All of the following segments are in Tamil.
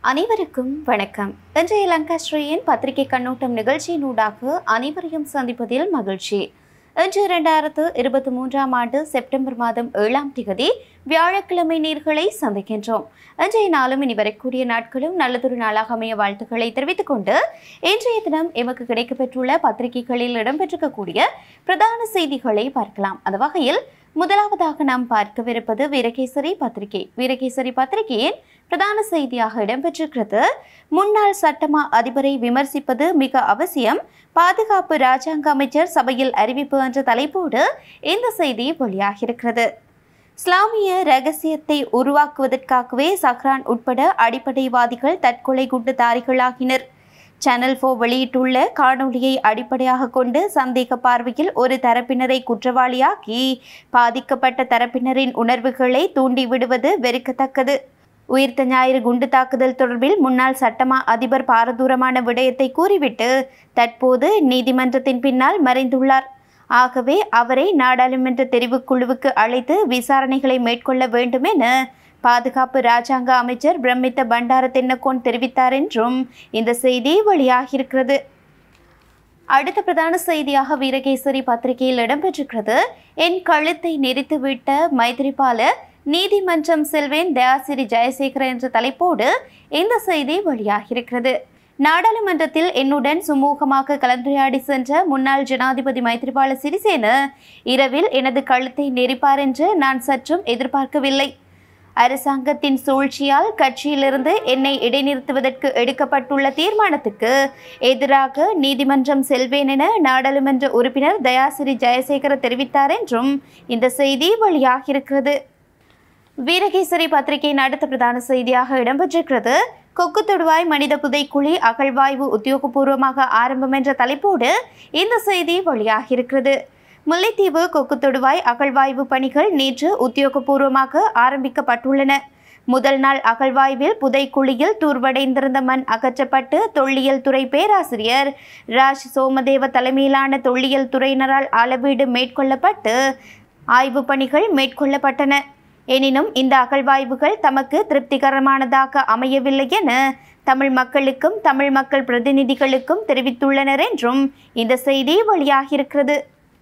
அனைவருக்கும் வணக்கம் இன்றைய லங்காஸ்ரீயின் பத்திரிகை கண்ணோட்டம் நிகழ்ச்சியினூடாக அனைவரையும் சந்திப்பதில் மகிழ்ச்சி இன்று இரண்டாயிரத்து இருபத்தி மூன்றாம் ஆண்டு செப்டம்பர் மாதம் ஏழாம் திகதி வியாழக்கிழமை நீர்களை சந்திக்கின்றோம் இன்றைய நாளும் இனி வரக்கூடிய நாட்களும் நல்லதொரு நாளாக அமைய வாழ்த்துக்களை தெரிவித்துக் கொண்டு இன்றைய தினம் எமக்கு கிடைக்கப்பெற்றுள்ள பத்திரிகைகளில் இடம்பெற்றிருக்கக்கூடிய பிரதான செய்திகளை பார்க்கலாம் அந்த வகையில் முதலாவதாக நாம் பார்க்கவிருப்பது வீரகேசரி பத்திரிகை வீரகேசரி பத்திரிகையின் பிரதான செய்தியாக இடம்பெற்றிருக்கிறது முன்னாள் சட்டமா அதிபரை விமர்சிப்பது மிக அவசியம் பாதுகாப்பு ராஜாங்க அமைச்சர் சபையில் அறிவிப்பு என்ற தலைப்போடு இந்த செய்தி வெளியாகியிருக்கிறது இஸ்லாமிய ரகசியத்தை உருவாக்குவதற்காகவே சஹ்ரான் உட்பட அடிப்படைவாதிகள் தற்கொலை குண்டுதாரிகளாகினர் சேனல் ஃபோ வெளியிட்டுள்ள காணொளியை அடிப்படையாக கொண்டு சந்தேக பார்வையில் ஒரு தரப்பினரை குற்றவாளியாக்கி பாதிக்கப்பட்ட தரப்பினரின் உணர்வுகளை தூண்டிவிடுவது வெறுக்கத்தக்கது உயிர்த்த ஞாயிறு குண்டு தாக்குதல் தொடர்பில் முன்னாள் சட்டமா அதிபர் பாரதூரமான விடயத்தை கூறிவிட்டு தற்போது நீதிமன்றத்தின் பின்னால் மறைந்துள்ளார் ஆகவே அவரை நாடாளுமன்ற தெரிவுக்குழுவுக்கு அழைத்து விசாரணைகளை மேற்கொள்ள வேண்டும் என பாதுகாப்பு ராஜாங்க அமைச்சர் பிரமித்த பண்டார தென்னக்கோன் தெரிவித்தார் என்றும் இந்த செய்தி வெளியாகியிருக்கிறது அடுத்த பிரதான செய்தியாக வீரகேசரி பத்திரிகையில் இடம்பெற்றிருக்கிறது என் கழுத்தை நெரித்துவிட்ட மைத்திரிபால நீதிமன்றம் செல்வேன் தயாசிரி ஜெயசேகர என்ற தலைப்போடு இந்த செய்தி வெளியாகியிருக்கிறது நாடாளுமன்றத்தில் என்னுடன் சுமூகமாக கலந்துரையாடி சென்ற முன்னாள் ஜனாதிபதி மைத்திரிபால சிறிசேன இரவில் எனது கழுத்தை நெரிப்பார் என்று நான் சற்றும் எதிர்பார்க்கவில்லை அரசாங்கத்தின் சூழ்ச்சியால் கட்சியிலிருந்து என்னை இடைநிறுத்துவதற்கு எடுக்கப்பட்டுள்ள தீர்மானத்துக்கு எதிராக நீதிமன்றம் செல்வேன் என நாடாளுமன்ற உறுப்பினர் தயாசிரி ஜெயசேகர தெரிவித்தார் என்றும் இந்த செய்தி வெளியாகியிருக்கிறது வீரகேசரி பத்திரிகையின் அடுத்த பிரதான செய்தியாக இடம்பெற்றிருக்கிறது கொக்கு தொடுவாய் மனித புதைக்குழி அகழ்வாய்வு உத்தியோகபூர்வமாக ஆரம்பம் என்ற தலைப்போடு இந்த செய்தி வெளியாகியிருக்கிறது முல்லைத்தீவு கொக்கு தொடுவாய் அகழ்வாய்வு பணிகள் நேற்று உத்தியோகபூர்வமாக ஆரம்பிக்கப்பட்டுள்ளன முதல் நாள் அகழ்வாய்வில் புதைக்குழியில் தூர்வடைந்திருந்த மண் அகற்றப்பட்டு தொல்லியல் துறை பேராசிரியர் ராஜ் சோமதேவ தலைமையிலான தொல்லியல் துறையினரால் அளவீடு மேற்கொள்ளப்பட்டு ஆய்வுப் பணிகள் மேற்கொள்ளப்பட்டன எனினும் இந்த அகழ்வாய்வுகள் தமக்கு திருப்திகரமானதாக அமையவில்லை என தமிழ் மக்களுக்கும் தமிழ் மக்கள் பிரதிநிதிகளுக்கும் தெரிவித்துள்ளனர் என்றும் இந்த செய்தி வெளியாகியிருக்கிறது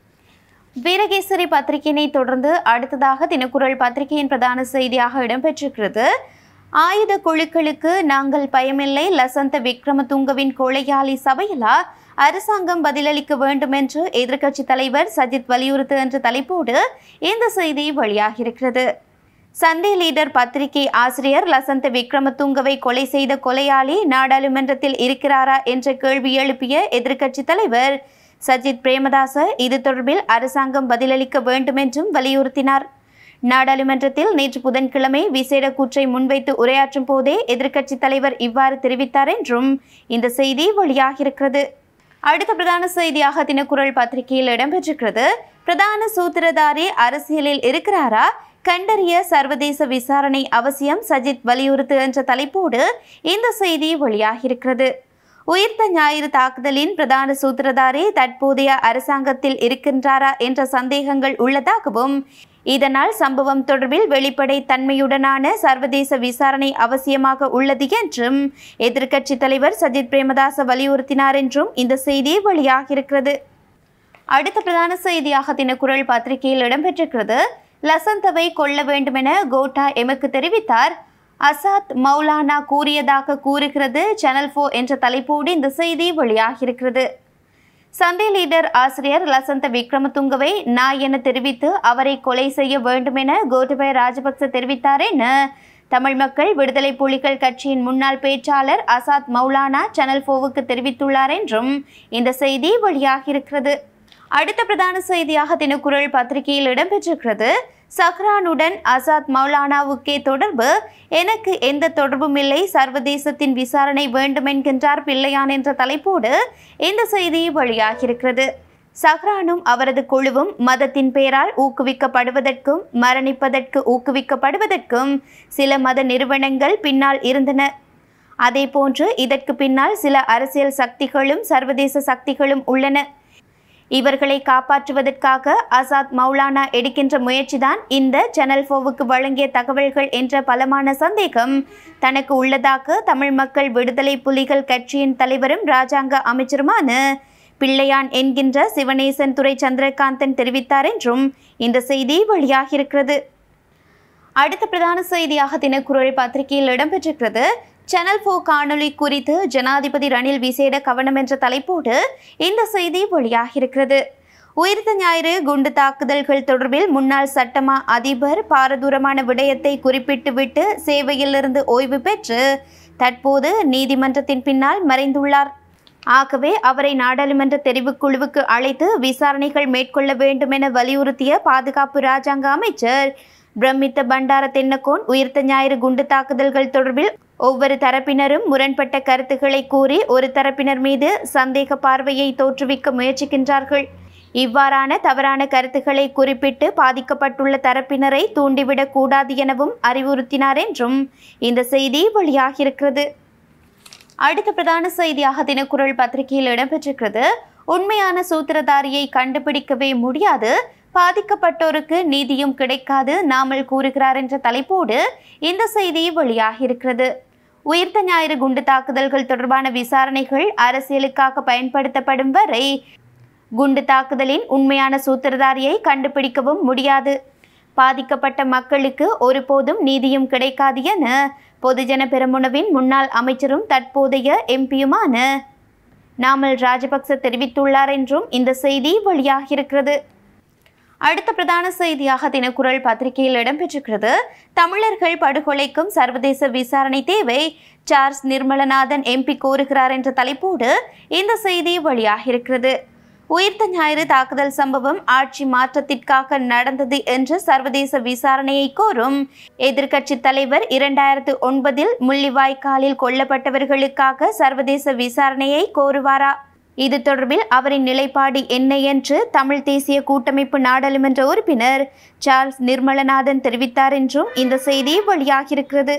வீரகேசரி பத்திரிகையினை தொடர்ந்து அடுத்ததாக தினக்குரல் பத்திரிகையின் பிரதான செய்தியாக இடம்பெற்றிருக்கிறது ஆயுத குழுக்களுக்கு நாங்கள் பயமில்லை லசந்த விக்ரமதுங்கவின் கொலையாளி சபையிலா அரசாங்கம் பதிலளிக்க வேண்டும் என்று எதிர்க்கட்சி தலைவர் சஜித் வலியுறுத்து என்ற தலைப்போடு இந்த செய்தி வெளியாகியிருக்கிறது சண்டே லீடர் பத்திரிகை ஆசிரியர் லசந்த விக்ரமதுங்கவை கொலை செய்த கொலையாளி நாடாளுமன்றத்தில் இருக்கிறாரா என்ற கேள்வி எழுப்பிய எதிர்க்கட்சி தலைவர் சஜித் பிரேமதாச இது தொடர்பில் அரசாங்கம் பதிலளிக்க வேண்டும் என்றும் வலியுறுத்தினார் நாடாளுமன்றத்தில் நேற்று புதன்கிழமை விசேட கூற்றை முன்வைத்து உரையாற்றும் போதே எதிர்க்கட்சி தலைவர் இவ்வாறு தெரிவித்தார் என்றும் இந்த செய்தி வெளியாகியிருக்கிறது அடுத்த பிரதான செய்தியாக தினக்குரல் பத்திரிகையில் இடம்பெற்றிருக்கிறது பிரதான சூத்திரதாரி அரசியலில் இருக்கிறாரா கண்டறிய சர்வதேச விசாரணை அவசியம் சஜித் வலியுறுத்து என்ற தலைப்போடு இந்த செய்தி வெளியாகியிருக்கிறது உயிர்த்த ஞாயிறு தாக்குதலின் பிரதான சூத்திரதாரி தற்போதைய அரசாங்கத்தில் இருக்கின்றாரா என்ற சந்தேகங்கள் உள்ளதாகவும் இதனால் சம்பவம் தொடர்பில் வெளிப்படை தன்மையுடனான சர்வதேச விசாரணை அவசியமாக உள்ளது என்றும் எதிர்க்கட்சி தலைவர் சஜித் பிரேமதாச வலியுறுத்தினார் என்றும் இந்த செய்தி வெளியாகியிருக்கிறது அடுத்த பிரதான செய்தியாக தினக்குரல் பத்திரிகையில் இடம்பெற்றிருக்கிறது லசந்தவை கொல்ல வேண்டுமென கோட்டா எமக்கு தெரிவித்தார் அசாத் மௌலானா கூறியதாக கூறுகிறது சேனல் ஃபோ என்ற தலைப்போடு இந்த செய்தி வெளியாகியிருக்கிறது சண்டே லீடர் ஆசிரியர் லசந்த விக்ரமதுங்கவை நாய் என தெரிவித்து அவரை கொலை செய்ய வேண்டும் என கோட்டபய ராஜபக்ச தெரிவித்தார் என தமிழ் மக்கள் விடுதலை புலிகள் கட்சியின் முன்னாள் பேச்சாளர் அசாத் மௌலானா சேனல் ஃபோவுக்கு தெரிவித்துள்ளார் என்றும் இந்த செய்தி வெளியாகியிருக்கிறது அடுத்த பிரதான செய்தியாக தினக்குரல் பத்திரிகையில் இடம்பெற்றிருக்கிறது சஹ்ரானுடன் அசாத் மௌலானாவுக்கே தொடர்பு எனக்கு எந்த தொடர்பும் இல்லை சர்வதேசத்தின் விசாரணை வேண்டும் என்கின்றார் பிள்ளையான் என்ற தலைப்போடு இந்த செய்தி வெளியாகியிருக்கிறது சஹ்ரானும் அவரது குழுவும் மதத்தின் பெயரால் ஊக்குவிக்கப்படுவதற்கும் மரணிப்பதற்கு ஊக்குவிக்கப்படுவதற்கும் சில மத நிறுவனங்கள் பின்னால் இருந்தன அதேபோன்று இதற்கு பின்னால் சில அரசியல் சக்திகளும் சர்வதேச சக்திகளும் உள்ளன இவர்களை காப்பாற்றுவதற்காக ஆசாத் மௌலானா எடுக்கின்ற முயற்சிதான் இந்த சேனல் போவுக்கு வழங்கிய தகவல்கள் என்ற பலமான சந்தேகம் தனக்கு உள்ளதாக தமிழ் மக்கள் விடுதலை புலிகள் கட்சியின் தலைவரும் ராஜாங்க அமைச்சருமான பிள்ளையான் என்கின்ற சிவனேசன் துரை சந்திரகாந்தன் தெரிவித்தார் என்றும் இந்த செய்தி வெளியாகியிருக்கிறது அடுத்த பிரதான செய்தியாக தினக்குரல் பத்திரிகையில் இடம்பெற்றிருக்கிறது சேனல் போ காணொளி குறித்து ஜனாதிபதி ரணில் விசேட கவனம் என்ற தலைப்போடு இந்த செய்தி வெளியாகியிருக்கிறது உயிர்த்த ஞாயிறு குண்டு தாக்குதல்கள் தொடர்பில் முன்னாள் சட்டமா அதிபர் பாரதூரமான விடயத்தை குறிப்பிட்டுவிட்டு சேவையிலிருந்து ஓய்வு பெற்று தற்போது நீதிமன்றத்தின் பின்னால் மறைந்துள்ளார் ஆகவே அவரை நாடாளுமன்ற தெரிவுக்குழுவுக்கு அழைத்து விசாரணைகள் மேற்கொள்ள வேண்டும் என வலியுறுத்திய பாதுகாப்பு ராஜாங்க அமைச்சர் பிரமித்த பண்டார தென்னகோன் உயிர்த்த ஞாயிறு குண்டு தாக்குதல்கள் தொடர்பில் ஒவ்வொரு தரப்பினரும் முரண்பட்ட கருத்துக்களை கூறி ஒரு தரப்பினர் மீது சந்தேக பார்வையை தோற்றுவிக்க முயற்சிக்கின்றார்கள் இவ்வாறான தவறான கருத்துக்களை குறிப்பிட்டு பாதிக்கப்பட்டுள்ள தரப்பினரை தூண்டிவிடக் கூடாது எனவும் அறிவுறுத்தினார் என்றும் இந்த செய்தி வெளியாகியிருக்கிறது அடுத்த பிரதான செய்தியாக தினக்குரல் பத்திரிகையில் இடம்பெற்றிருக்கிறது உண்மையான சூத்திரதாரியை கண்டுபிடிக்கவே முடியாது பாதிக்கப்பட்டோருக்கு நீதியும் கிடைக்காது நாமல் கூறுகிறார் என்ற தலைப்போடு இந்த செய்தி வெளியாகியிருக்கிறது உயிர்த்த ஞாயிறு குண்டு தாக்குதல்கள் தொடர்பான விசாரணைகள் அரசியலுக்காக பயன்படுத்தப்படும் வரை குண்டு தாக்குதலின் உண்மையான சூத்திரதாரியை கண்டுபிடிக்கவும் முடியாது பாதிக்கப்பட்ட மக்களுக்கு ஒருபோதும் நீதியும் கிடைக்காது என பொதுஜன பெரமுனவின் முன்னாள் அமைச்சரும் தற்போதைய எம்பியுமான நாமல் ராஜபக்ச தெரிவித்துள்ளார் என்றும் இந்த செய்தி வெளியாகியிருக்கிறது அடுத்த பிரதான செய்தியாக தினக்குரல் பத்திரிகையில் இடம்பெற்றிருக்கிறது தமிழர்கள் படுகொலைக்கும் சர்வதேச விசாரணை தேவை சார்ஸ் நிர்மலநாதன் எம்பி கோருகிறார் என்ற தலைப்போடு இந்த செய்தி வெளியாகியிருக்கிறது உயிர்த்த ஞாயிறு தாக்குதல் சம்பவம் ஆட்சி மாற்றத்திற்காக நடந்தது என்று சர்வதேச விசாரணையை கோரும் எதிர்க்கட்சி தலைவர் இரண்டாயிரத்து ஒன்பதில் முள்ளிவாய்க்காலில் கொல்லப்பட்டவர்களுக்காக சர்வதேச விசாரணையை கோருவாரா இது தொடர்பில் அவரின் நிலைப்பாடு என்ன என்று தமிழ் தேசிய கூட்டமைப்பு நாடாளுமன்ற உறுப்பினர் சார்ல்ஸ் நிர்மலநாதன் தெரிவித்தார் என்றும் இந்த செய்தி வெளியாகியிருக்கிறது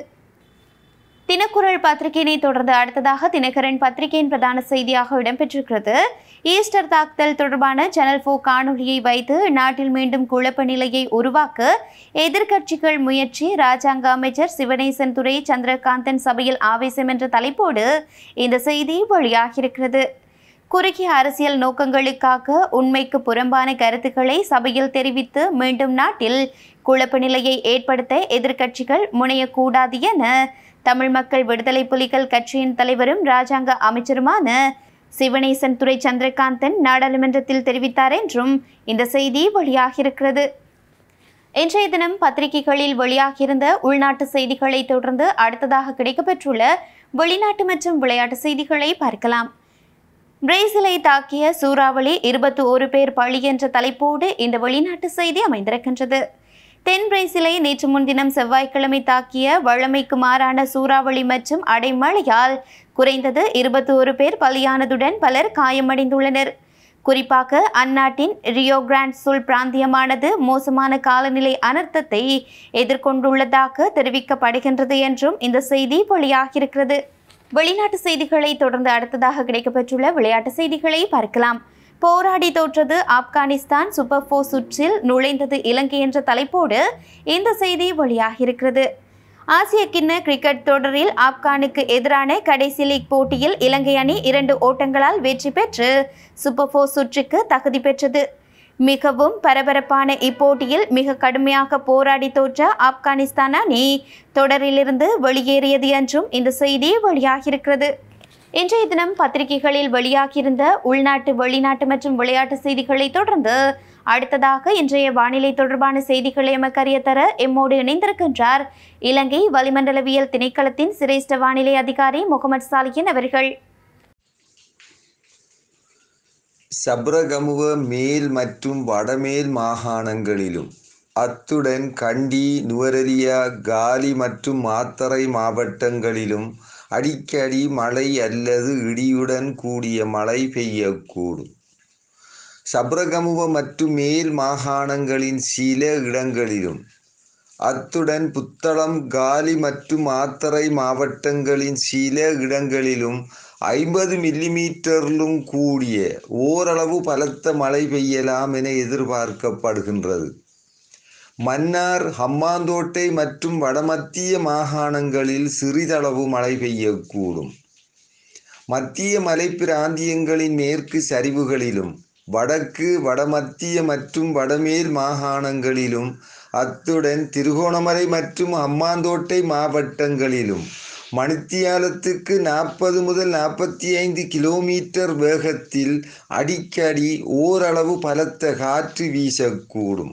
தினக்குரல் பத்திரிகையினை தொடர்ந்து அடுத்ததாக தினகரன் பத்திரிகையின் பிரதான செய்தியாக இடம்பெற்றிருக்கிறது ஈஸ்டர் தாக்குதல் தொடர்பான சேனல் ஃபோ காணொலியை வைத்து நாட்டில் மீண்டும் குழப்ப நிலையை உருவாக்க எதிர்க்கட்சிகள் முயற்சி ராஜாங்க அமைச்சர் சிவனேசன் துரை சந்திரகாந்தன் சபையில் ஆவேசம் என்ற தலைப்போடு இந்த செய்தி வெளியாகியிருக்கிறது குறுகிய அரசியல் நோக்கங்களுக்காக உண்மைக்கு புறம்பான கருத்துக்களை சபையில் தெரிவித்து மீண்டும் நாட்டில் குழப்ப நிலையை ஏற்படுத்த எதிர்க்கட்சிகள் முனையக்கூடாது என தமிழ் மக்கள் விடுதலை புலிகள் கட்சியின் தலைவரும் ராஜாங்க அமைச்சருமான சிவனேசன் துரை சந்திரகாந்தன் நாடாளுமன்றத்தில் தெரிவித்தார் என்றும் இந்த செய்தி வெளியாகியிருக்கிறது இன்றைய தினம் பத்திரிகைகளில் வெளியாகியிருந்த உள்நாட்டு செய்திகளை தொடர்ந்து அடுத்ததாக கிடைக்கப்பெற்றுள்ள வெளிநாட்டு மற்றும் விளையாட்டு செய்திகளை பார்க்கலாம் பிரேசிலை தாக்கிய சூறாவளி இருபத்தி ஒரு பேர் பழி என்ற தலைப்போடு இந்த வெளிநாட்டு செய்தி அமைந்திருக்கின்றது தென் பிரேசிலை நேற்று முன்தினம் செவ்வாய்க்கிழமை தாக்கிய வழமைக்கு மாறான சூறாவளி மற்றும் அடைமழையால் குறைந்தது இருபத்தி ஒரு பேர் பலியானதுடன் பலர் காயமடைந்துள்ளனர் குறிப்பாக அந்நாட்டின் ரியோ கிராண்ட் சுல் பிராந்தியமானது மோசமான காலநிலை அனர்த்தத்தை எதிர்கொண்டுள்ளதாக தெரிவிக்கப்படுகின்றது என்றும் இந்த செய்தி வெளியாகியிருக்கிறது வெளிநாட்டு செய்திகளை தொடர்ந்து அடுத்ததாக கிடைக்கப்பெற்றுள்ள விளையாட்டு செய்திகளை பார்க்கலாம் போராடி தோற்றது ஆப்கானிஸ்தான் சூப்பர் ஃபோர் சுற்றில் நுழைந்தது இலங்கை என்ற தலைப்போடு இந்த செய்தி வெளியாகியிருக்கிறது ஆசிய கிண்ண கிரிக்கெட் தொடரில் ஆப்கானுக்கு எதிரான கடைசி லீக் போட்டியில் இலங்கை அணி இரண்டு ஓட்டங்களால் வெற்றி பெற்று சூப்பர் ஃபோர் சுற்றுக்கு தகுதி பெற்றது மிகவும் பரபரப்பான இப்போட்டியில் மிக கடுமையாக போராடி தோற்ற ஆப்கானிஸ்தான் அணி தொடரிலிருந்து வெளியேறியது என்றும் இந்த செய்தி வெளியாகியிருக்கிறது இன்றைய தினம் பத்திரிகைகளில் வெளியாகியிருந்த உள்நாட்டு வெளிநாட்டு மற்றும் விளையாட்டு செய்திகளை தொடர்ந்து அடுத்ததாக இன்றைய வானிலை தொடர்பான செய்திகளை எமக்கு அறிய தர எம்மோடு இணைந்திருக்கின்றார் இலங்கை வளிமண்டலவியல் திணைக்களத்தின் சிரேஷ்ட வானிலை அதிகாரி முகமது சாலியன் அவர்கள் சப்ரகமுவ மேல் மற்றும் வடமேல் மாகாணங்களிலும் அத்துடன் கண்டி நுவரெலியா காலி மற்றும் மாத்தறை மாவட்டங்களிலும் அடிக்கடி மழை அல்லது இடியுடன் கூடிய மழை பெய்யக்கூடும் சப்ரகமுவ மற்றும் மேல் மாகாணங்களின் சில இடங்களிலும் அத்துடன் புத்தளம் காலி மற்றும் மாத்தறை மாவட்டங்களின் சில இடங்களிலும் ஐம்பது மில்லிமீட்டரிலும் கூடிய ஓரளவு பலத்த மழை பெய்யலாம் என எதிர்பார்க்கப்படுகின்றது மன்னார் ஹம்மாந்தோட்டை மற்றும் வடமத்திய மாகாணங்களில் சிறிதளவு மழை பெய்யக்கூடும் மத்திய மலை பிராந்தியங்களின் மேற்கு சரிவுகளிலும் வடக்கு வடமத்திய மற்றும் வடமேல் மாகாணங்களிலும் அத்துடன் திருகோணமலை மற்றும் அம்மாந்தோட்டை மாவட்டங்களிலும் மணித்தியாலத்துக்கு நாற்பது முதல் நாற்பத்தி ஐந்து கிலோமீட்டர் வேகத்தில் அடிக்கடி ஓரளவு பலத்த காற்று வீசக்கூடும்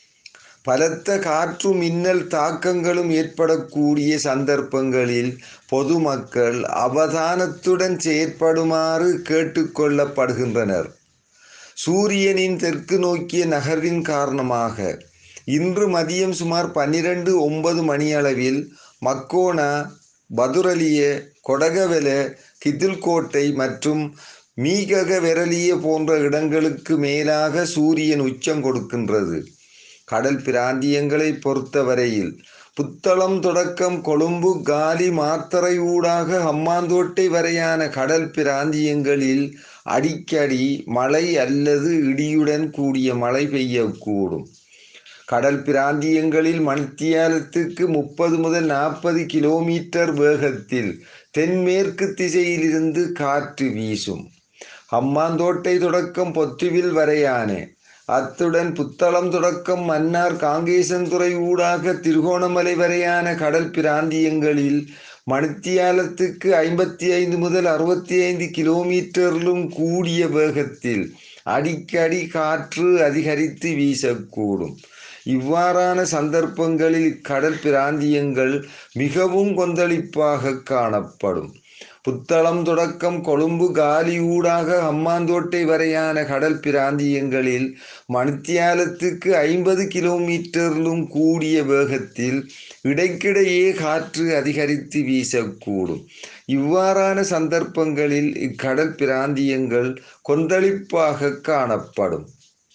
பலத்த காற்று மின்னல் தாக்கங்களும் ஏற்படக்கூடிய சந்தர்ப்பங்களில் பொதுமக்கள் அவதானத்துடன் செயற்படுமாறு கேட்டுக்கொள்ளப்படுகின்றனர் சூரியனின் தெற்கு நோக்கிய நகர்வின் காரணமாக இன்று மதியம் சுமார் பன்னிரண்டு ஒன்பது மணியளவில் மக்கோனா பதுரலிய கொடகவெல கிதில்கோட்டை மற்றும் மீகக வெரலிய போன்ற இடங்களுக்கு மேலாக சூரியன் உச்சம் கொடுக்கின்றது கடல் பிராந்தியங்களை பொறுத்தவரையில் புத்தளம் தொடக்கம் கொழும்பு காலி மாத்தறை ஊடாக ஹம்மாந்தோட்டை வரையான கடல் பிராந்தியங்களில் அடிக்கடி மழை அல்லது இடியுடன் கூடிய மழை பெய்யக்கூடும் கடல் பிராந்தியங்களில் மணித்தியாலத்துக்கு முப்பது முதல் நாற்பது கிலோமீட்டர் வேகத்தில் தென்மேற்கு திசையிலிருந்து காற்று வீசும் ஹம்மாந்தோட்டை தொடக்கம் பொத்துவில் வரையான அத்துடன் புத்தளம் தொடக்கம் மன்னார் காங்கேசன்துறை ஊடாக திருகோணமலை வரையான கடல் பிராந்தியங்களில் மணித்தியாலத்துக்கு ஐம்பத்தி ஐந்து முதல் அறுபத்தி ஐந்து கிலோமீட்டரிலும் கூடிய வேகத்தில் அடிக்கடி காற்று அதிகரித்து வீசக்கூடும் இவ்வாறான சந்தர்ப்பங்களில் கடல் பிராந்தியங்கள் மிகவும் கொந்தளிப்பாக காணப்படும் புத்தளம் தொடக்கம் கொழும்பு காலி ஊடாக ஹம்மாந்தோட்டை வரையான கடல் பிராந்தியங்களில் மணித்தியாலத்துக்கு ஐம்பது கிலோமீட்டரிலும் கூடிய வேகத்தில் இடைக்கிடையே காற்று அதிகரித்து வீசக்கூடும் இவ்வாறான சந்தர்ப்பங்களில் இக்கடல் பிராந்தியங்கள் கொந்தளிப்பாக காணப்படும்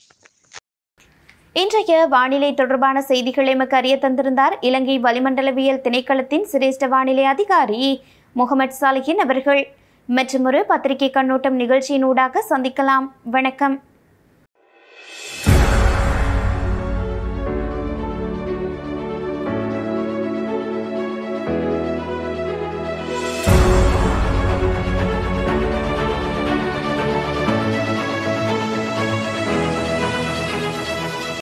இன்றைய வானிலை தொடர்பான செய்திகளை எமக்கு அறிய தந்திருந்தார் இலங்கை வளிமண்டலவியல் திணைக்களத்தின் சிரேஷ்ட வானிலை அதிகாரி முகமது சாலிஹின் அவர்கள் மற்றொரு பத்திரிகை கண்ணோட்டம் நிகழ்ச்சியினூடாக சந்திக்கலாம் வணக்கம்